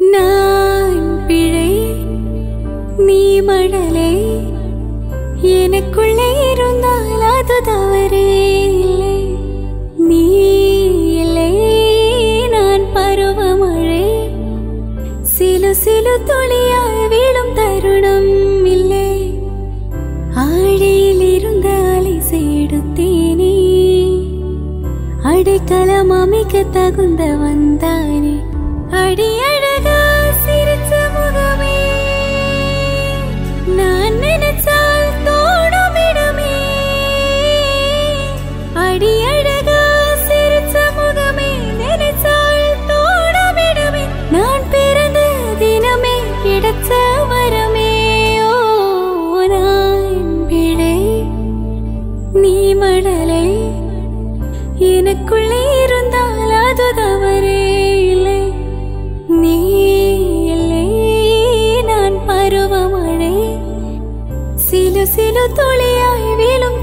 நான் பிழை நீ மழலை எனக்குள்ளே இருந்தால் அது தவறே இல்லை நீ இல்லை நான் பருவமழை சிலு சிலு துளியாய் வீழும் தருணம் இல்லை ஆழியில் இருந்த அலை சேடுத்தேனே அடைக்கலம் அமைக்க தகுந்த வந்தானே அடி அழகா சிரிச்ச முகமே நான் நினைச்சால் தோணும் இடமே அடி அழகா சிரிச்ச முகமே நினைச்சால் தோணும் இடமே நான் பிறந்த தினமே கிடைச்ச வரமே ஓ நான் பிழை நீ மடலை எனக்குள்ளே இருந்தால் அது தவறே இல்லை நீ இல்லை நான் பருவமழை சிலு சிலு துளியாய் வீழும்